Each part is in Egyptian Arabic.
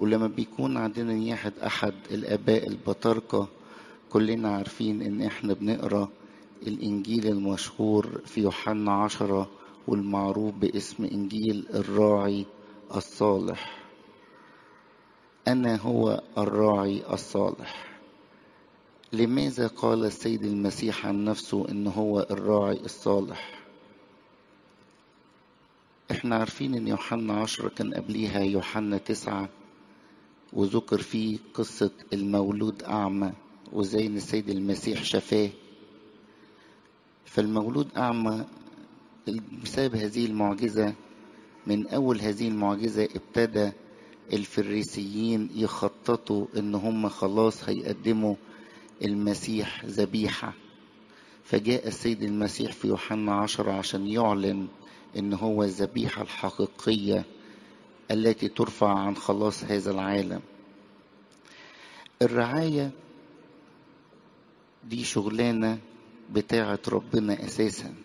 ولما بيكون عندنا نياحة أحد الآباء البطاركة كلنا عارفين إن إحنا بنقرأ الإنجيل المشهور في يوحنا عشرة والمعروف باسم إنجيل الراعي الصالح أنا هو الراعي الصالح لماذا قال السيد المسيح عن نفسه إن هو الراعي الصالح احنا عارفين ان يوحنا عشرة كان قبليها يوحنا تسعة وذكر فيه قصة المولود أعمى وزي ان السيد المسيح شفاه فالمولود أعمى بسبب هذه المعجزة من أول هذه المعجزة ابتدى الفريسيين يخططوا ان هم خلاص هيقدموا المسيح ذبيحة فجاء السيد المسيح في يوحنا عشرة عشان يعلن ان هو الذبيحة الحقيقية التي ترفع عن خلاص هذا العالم الرعاية دي شغلانة بتاعة ربنا أساسا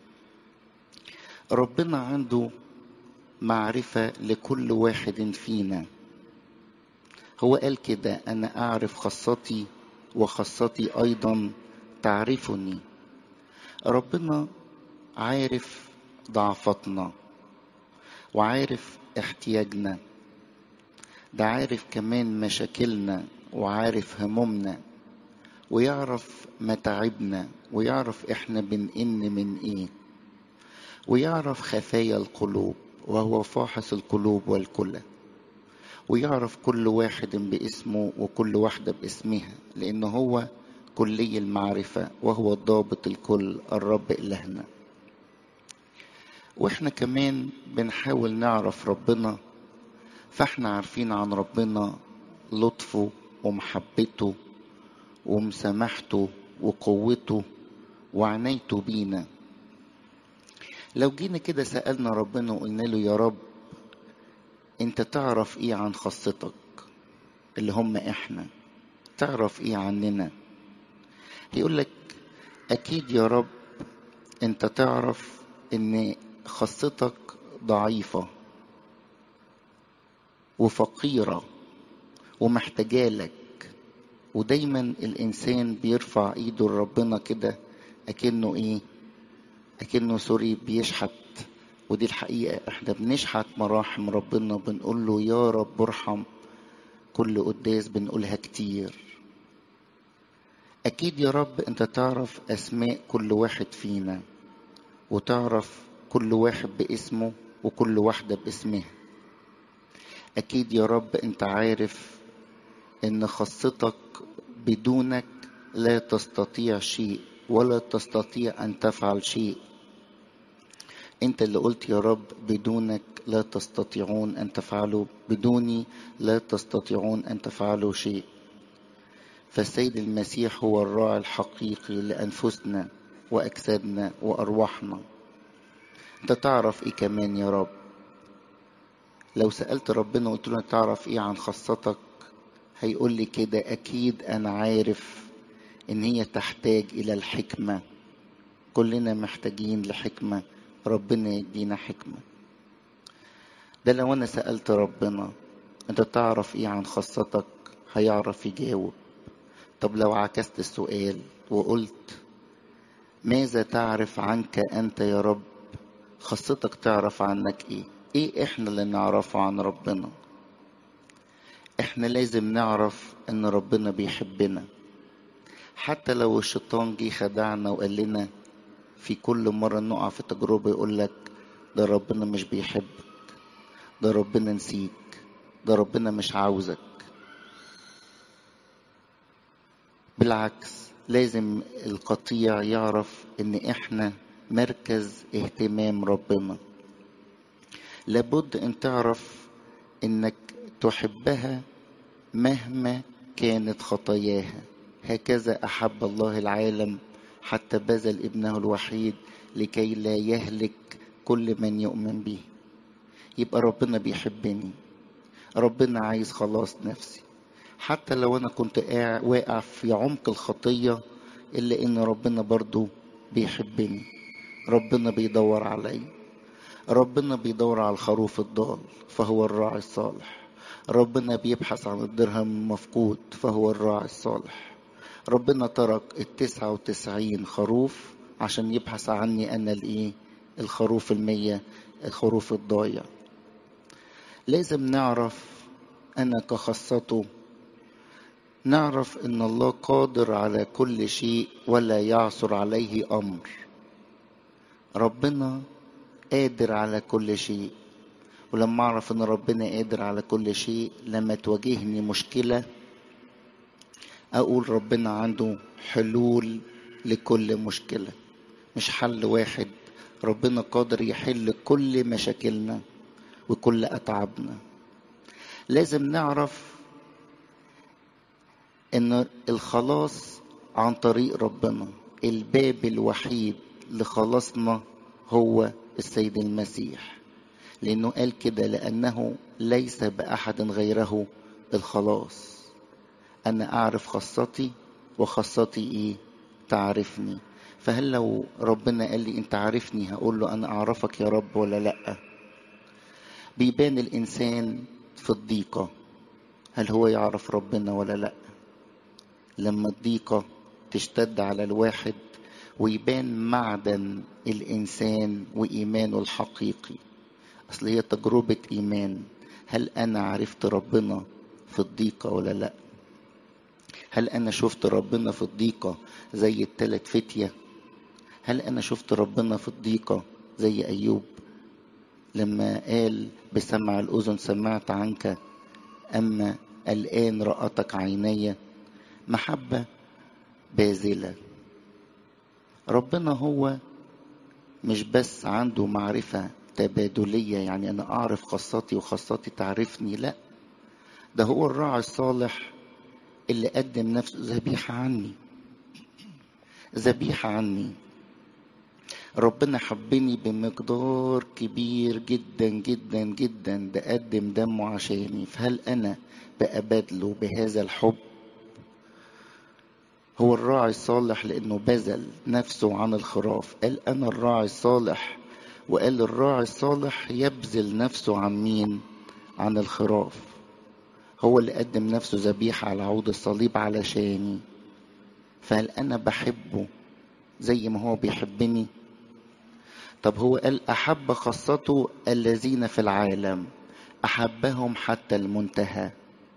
ربنا عنده معرفة لكل واحد فينا هو قال كده أنا أعرف خاصتي وخاصتي أيضا تعرفني ربنا عارف ضعفتنا وعارف احتياجنا ده عارف كمان مشاكلنا وعارف همومنا ويعرف متاعبنا ويعرف احنا بنئن من ايه ويعرف خفايا القلوب وهو فاحص القلوب والكلى ويعرف كل واحد باسمه وكل واحدة باسمها لأن هو كلي المعرفة وهو الضابط الكل الرب إلهنا واحنا كمان بنحاول نعرف ربنا فاحنا عارفين عن ربنا لطفه ومحبته ومسامحته وقوته وعنايته بينا لو جينا كده سألنا ربنا وقلنا له يا رب انت تعرف ايه عن خاصتك اللي هم احنا تعرف ايه عننا هيقول لك اكيد يا رب انت تعرف ان خاصتك ضعيفة وفقيرة ومحتاجالك ودايما الإنسان بيرفع إيده لربنا كده أكنه إيه أكنه سوري بيشحت ودي الحقيقة احنا بنشحت مراحم ربنا بنقول له يا رب ارحم كل قداس بنقولها كتير أكيد يا رب أنت تعرف أسماء كل واحد فينا وتعرف كل واحد باسمه وكل واحدة باسمها أكيد يا رب أنت عارف إن خاصتك بدونك لا تستطيع شيء ولا تستطيع أن تفعل شيء أنت اللي قلت يا رب بدونك لا تستطيعون أن تفعلوا بدوني لا تستطيعون أن تفعلوا شيء فالسيد المسيح هو الراعي الحقيقي لأنفسنا وأجسادنا وأرواحنا أنت تعرف إيه كمان يا رب لو سألت ربنا وقلت له تعرف إيه عن خاصتك هيقول لي كده أكيد أنا عارف إن هي تحتاج إلى الحكمة كلنا محتاجين لحكمة ربنا يدينا حكمة ده لو أنا سألت ربنا أنت تعرف إيه عن خاصتك هيعرف يجاوب طب لو عكست السؤال وقلت ماذا تعرف عنك أنت يا رب خاصتك تعرف عنك إيه إيه إحنا اللي نعرفه عن ربنا إحنا لازم نعرف إن ربنا بيحبنا حتى لو الشيطان جه خدعنا وقال لنا في كل مرة نقع في تجربة يقول لك ده ربنا مش بيحبك ده ربنا نسيك ده ربنا مش عاوزك بالعكس لازم القطيع يعرف ان احنا مركز اهتمام ربنا لابد ان تعرف انك تحبها مهما كانت خطاياها هكذا احب الله العالم حتى بذل ابنه الوحيد لكي لا يهلك كل من يؤمن به يبقى ربنا بيحبني ربنا عايز خلاص نفسي حتى لو انا كنت واقع في عمق الخطيه الا ان ربنا برضو بيحبني ربنا بيدور علي ربنا بيدور على الخروف الضال فهو الراعي الصالح ربنا بيبحث عن الدرهم المفقود فهو الراعي الصالح ربنا ترك التسعة وتسعين خروف عشان يبحث عني أنا الإيه الخروف المية الخروف الضايع لازم نعرف أنا كخاصته نعرف ان الله قادر على كل شيء ولا يعثر عليه امر ربنا قادر على كل شيء ولما اعرف ان ربنا قادر على كل شيء لما تواجهني مشكله اقول ربنا عنده حلول لكل مشكله مش حل واحد ربنا قادر يحل كل مشاكلنا وكل اتعابنا لازم نعرف ان الخلاص عن طريق ربنا الباب الوحيد لخلاصنا هو السيد المسيح لانه قال كده لانه ليس باحد غيره الخلاص انا اعرف خاصتي وخاصتي ايه تعرفني فهل لو ربنا قال لي انت عارفني هقول له انا اعرفك يا رب ولا لا بيبان الانسان في الضيقه هل هو يعرف ربنا ولا لا لما الضيقة تشتد على الواحد ويبان معدن الإنسان وإيمانه الحقيقي أصل هي تجربة إيمان هل أنا عرفت ربنا في الضيقة ولا لأ هل أنا شفت ربنا في الضيقة زي التلات فتية هل أنا شفت ربنا في الضيقة زي أيوب لما قال بسمع الأذن سمعت عنك أما الآن رأتك عيني محبة باذلة ربنا هو مش بس عنده معرفة تبادلية يعني أنا أعرف خاصتي وخاصتي تعرفني لا ده هو الراعي الصالح اللي قدم نفسه ذبيحة عني ذبيحة عني ربنا حبني بمقدار كبير جدا جدا جدا ده قدم دمه عشاني فهل أنا بقبادله بهذا الحب هو الراعي الصالح لأنه بذل نفسه عن الخراف قال أنا الراعي الصالح وقال الراعي الصالح يبذل نفسه عن مين عن الخراف هو اللي قدم نفسه ذبيحة على عود الصليب علشاني فهل أنا بحبه زي ما هو بيحبني طب هو قال أحب خاصته الذين في العالم أحبهم حتى المنتهى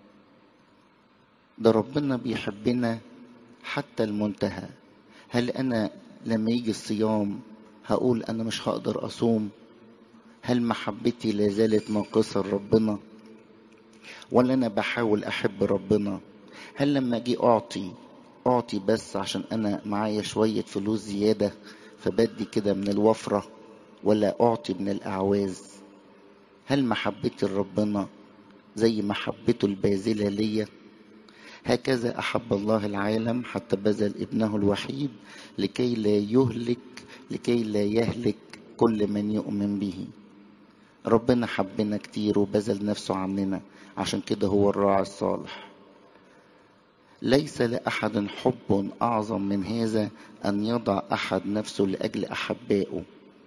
ده ربنا بيحبنا حتى المنتهى هل أنا لما يجي الصيام هقول أنا مش هقدر أصوم هل محبتي لا زالت ناقصة لربنا ولا أنا بحاول أحب ربنا هل لما أجي أعطي أعطي بس عشان أنا معايا شوية فلوس زيادة فبدي كده من الوفرة ولا أعطي من الأعواز هل محبتي لربنا زي محبته الباذلة ليا هكذا أحب الله العالم حتى بذل ابنه الوحيد لكي لا يهلك لكي لا يهلك كل من يؤمن به ربنا حبنا كتير وبذل نفسه عننا عشان كده هو الراعي الصالح ليس لأحد حب أعظم من هذا أن يضع أحد نفسه لأجل أحبائه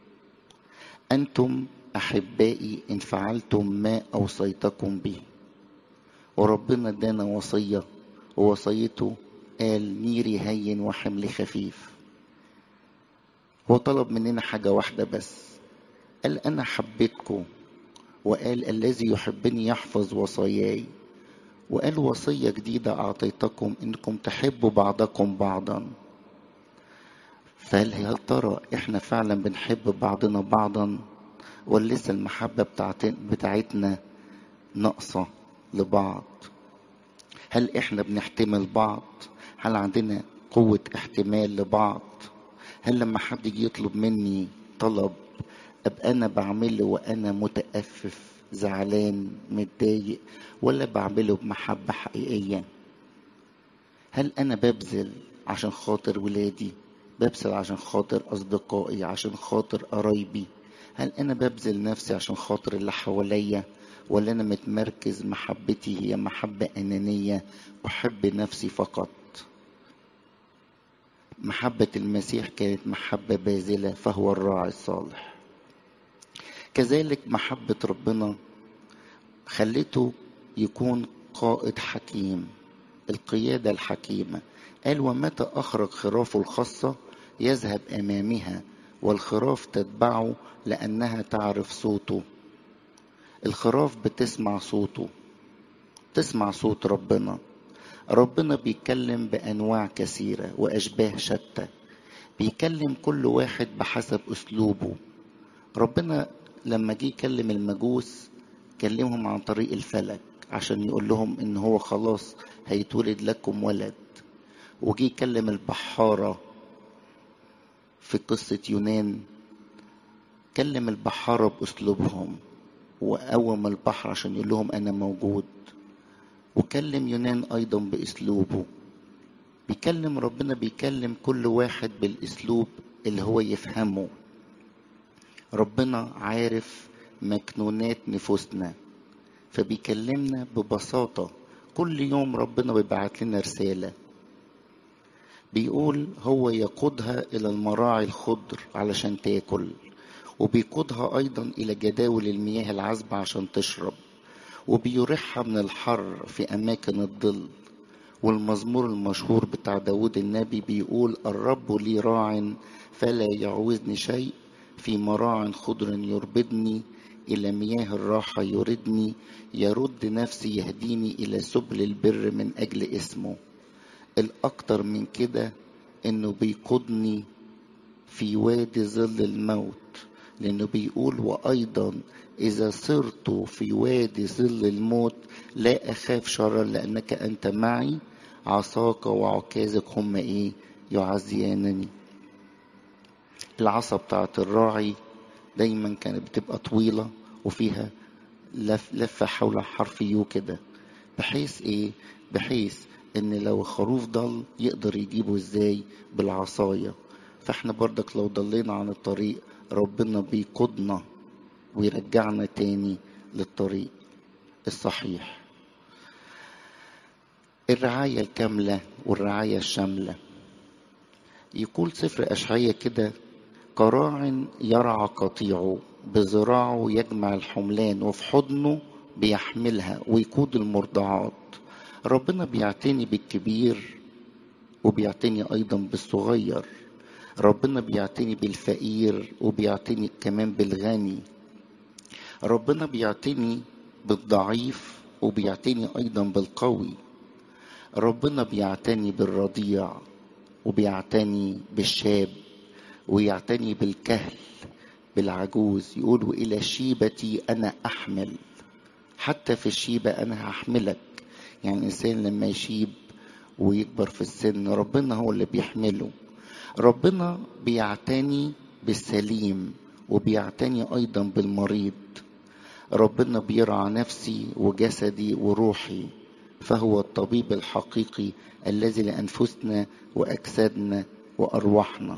أنتم أحبائي إن فعلتم ما أوصيتكم به وربنا ادانا وصية ووصيته قال نيري هين وحمل خفيف هو طلب مننا حاجة واحدة بس قال أنا حبيتكم وقال الذي يحبني يحفظ وصاياي وقال وصية جديدة أعطيتكم إنكم تحبوا بعضكم بعضا فهل هل ترى إحنا فعلا بنحب بعضنا بعضا ولا لسه المحبة بتاعتنا ناقصة لبعض هل إحنا بنحتمل بعض هل عندنا قوة احتمال لبعض هل لما حد يجي يطلب مني طلب أبقى أنا بعمله وأنا متأفف زعلان متضايق ولا بعمله بمحبة حقيقية هل أنا ببذل عشان خاطر ولادي ببذل عشان خاطر أصدقائي عشان خاطر قرايبي هل أنا ببذل نفسي عشان خاطر اللي حواليا ولا أنا متمركز محبتي هي محبة أنانية أحب نفسي فقط محبة المسيح كانت محبة باذلة فهو الراعي الصالح كذلك محبة ربنا خلته يكون قائد حكيم القيادة الحكيمة قال ومتى أخرج خرافه الخاصة يذهب أمامها والخراف تتبعه لأنها تعرف صوته الخراف بتسمع صوته تسمع صوت ربنا ربنا بيتكلم بأنواع كثيرة وأشباه شتى بيكلم كل واحد بحسب أسلوبه ربنا لما جه يكلم المجوس كلمهم عن طريق الفلك عشان يقول لهم ان هو خلاص هيتولد لكم ولد وجي يكلم البحارة في قصة يونان كلم البحارة بأسلوبهم وقوم البحر عشان يقول لهم أنا موجود وكلم يونان أيضا بأسلوبه بيكلم ربنا بيكلم كل واحد بالأسلوب اللي هو يفهمه ربنا عارف مكنونات نفوسنا فبيكلمنا ببساطة كل يوم ربنا بيبعت لنا رسالة بيقول هو يقودها إلى المراعي الخضر علشان تاكل وبيقودها أيضا إلى جداول المياه العذبة عشان تشرب وبيريحها من الحر في أماكن الظل والمزمور المشهور بتاع داود النبي بيقول الرب لي راع فلا يعوزني شيء في مراع خضر يربدني إلى مياه الراحة يردني يرد نفسي يهديني إلى سبل البر من أجل اسمه الأكتر من كده إنه بيقودني في وادي ظل الموت لأنه بيقول وأيضا إذا صرت في وادي ظل الموت لا أخاف شرا لأنك أنت معي عصاك وعكازك هم إيه يعزيانني العصا بتاعت الراعي دايما كانت بتبقى طويلة وفيها لف لفة حول حرف يو كده بحيث ايه بحيث ان لو الخروف ضل يقدر يجيبه ازاي بالعصاية فاحنا برضك لو ضلينا عن الطريق ربنا بيقودنا ويرجعنا تاني للطريق الصحيح الرعاية الكاملة والرعاية الشاملة يقول سفر أشعية كده كراع يرعى قطيعه بذراعه يجمع الحملان وفي حضنه بيحملها ويقود المرضعات ربنا بيعتني بالكبير وبيعتني أيضا بالصغير ربنا بيعتني بالفقير وبيعتني كمان بالغني ربنا بيعتني بالضعيف وبيعتني أيضا بالقوي ربنا بيعتني بالرضيع وبيعتني بالشاب ويعتني بالكهل بالعجوز يقول وإلى شيبتي أنا أحمل حتى في الشيبة أنا هحملك يعني الإنسان لما يشيب ويكبر في السن ربنا هو اللي بيحمله ربنا بيعتني بالسليم وبيعتني أيضا بالمريض ربنا بيرعى نفسي وجسدي وروحي فهو الطبيب الحقيقي الذي لأنفسنا وأجسادنا وأرواحنا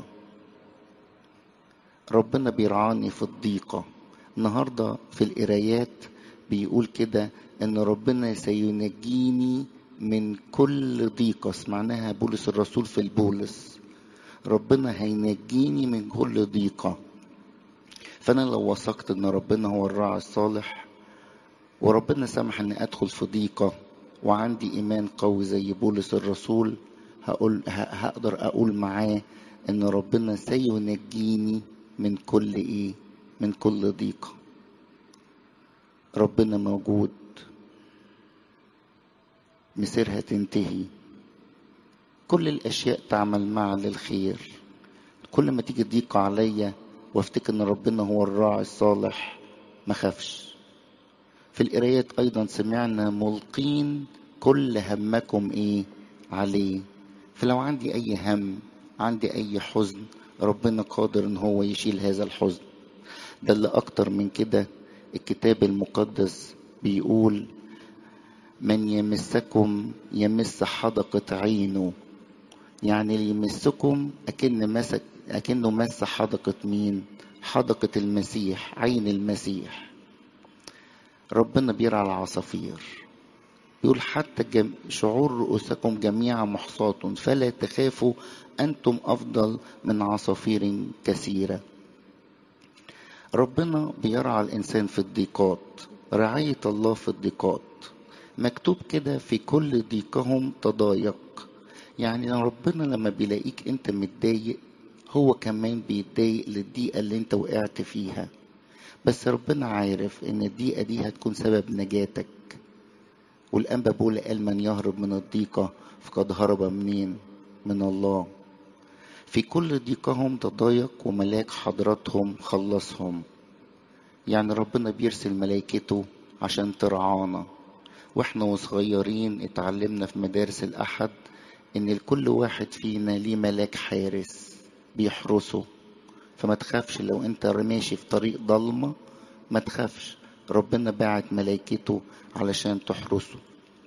ربنا بيرعاني في الضيقة النهاردة في القرايات بيقول كده ان ربنا سينجيني من كل ضيقة سمعناها بولس الرسول في البولس ربنا هينجيني من كل ضيقة فانا لو وثقت ان ربنا هو الراعي الصالح وربنا سمح اني ادخل في ضيقة وعندي ايمان قوي زي بولس الرسول هقول هقدر اقول معاه ان ربنا سينجيني من كل ايه من كل ضيقه ربنا موجود مسيرها تنتهي كل الاشياء تعمل معا للخير كل ما تيجي ضيقه عليا وافتكر ان ربنا هو الراعي الصالح ما خافش في القرايات ايضا سمعنا ملقين كل همكم ايه عليه فلو عندي اي هم عندي اي حزن ربنا قادر ان هو يشيل هذا الحزن ده اللي اكتر من كده الكتاب المقدس بيقول من يمسكم يمس حدقة عينه يعني اللي يمسكم أكن مسك أكنه مس حدقة مين حدقة المسيح عين المسيح ربنا بيرعى العصافير يقول حتى جم... شعور رؤوسكم جميعا محصاة فلا تخافوا أنتم أفضل من عصافير كثيرة ربنا بيرعى الإنسان في الضيقات رعاية الله في الضيقات مكتوب كده في كل ضيقهم تضايق يعني ربنا لما بيلاقيك انت متضايق هو كمان بيتضايق للضيقة اللي انت وقعت فيها بس ربنا عارف ان الضيقة دي هتكون سبب نجاتك والأنبا بولا قال من يهرب من الضيقة فقد هرب منين من الله في كل ضيقهم تضايق وملاك حضرتهم خلصهم يعني ربنا بيرسل ملائكته عشان ترعانا واحنا وصغيرين اتعلمنا في مدارس الأحد ان لكل واحد فينا ليه ملاك حارس بيحرسه فما تخافش لو انت ماشي في طريق ضلمة ما تخافش ربنا باعت ملائكته علشان تحرسه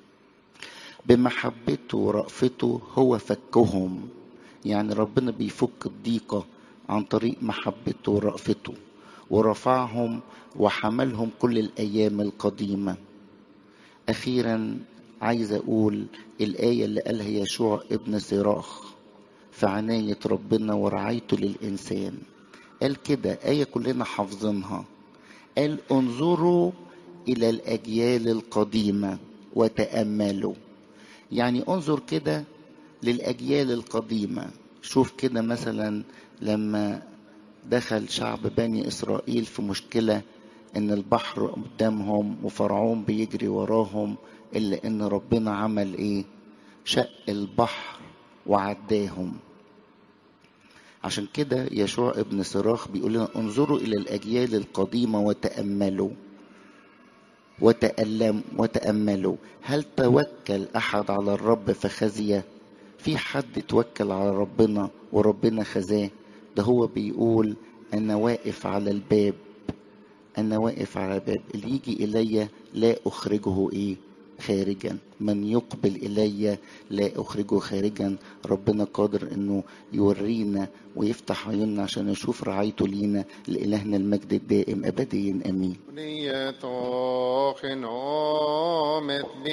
بمحبته ورأفته هو فكهم يعني ربنا بيفك الضيقة عن طريق محبته ورأفته ورفعهم وحملهم كل الأيام القديمة أخيرا عايز أقول الآية اللي قالها يشوع ابن صراخ في عناية ربنا ورعايته للإنسان قال كده آية كلنا حافظينها قال انظروا إلى الأجيال القديمة وتأملوا يعني انظر كده للأجيال القديمة شوف كده مثلا لما دخل شعب بني إسرائيل في مشكلة إن البحر قدامهم وفرعون بيجري وراهم إلا إن ربنا عمل إيه شق البحر وعداهم عشان كده يشوع ابن صراخ بيقول لنا انظروا إلى الأجيال القديمة وتأملوا وتألم وتأملوا هل توكل أحد على الرب فخزي في حد توكل على ربنا وربنا خزاه ده هو بيقول أنا واقف على الباب أنا واقف على الباب اللي يجي إلي لا أخرجه إيه خارجا من يقبل إلي لا أخرجه خارجا ربنا قادر أنه يورينا ويفتح عيوننا عشان نشوف رعايته لينا لإلهنا المجد الدائم أبديا أمين Lietochen omet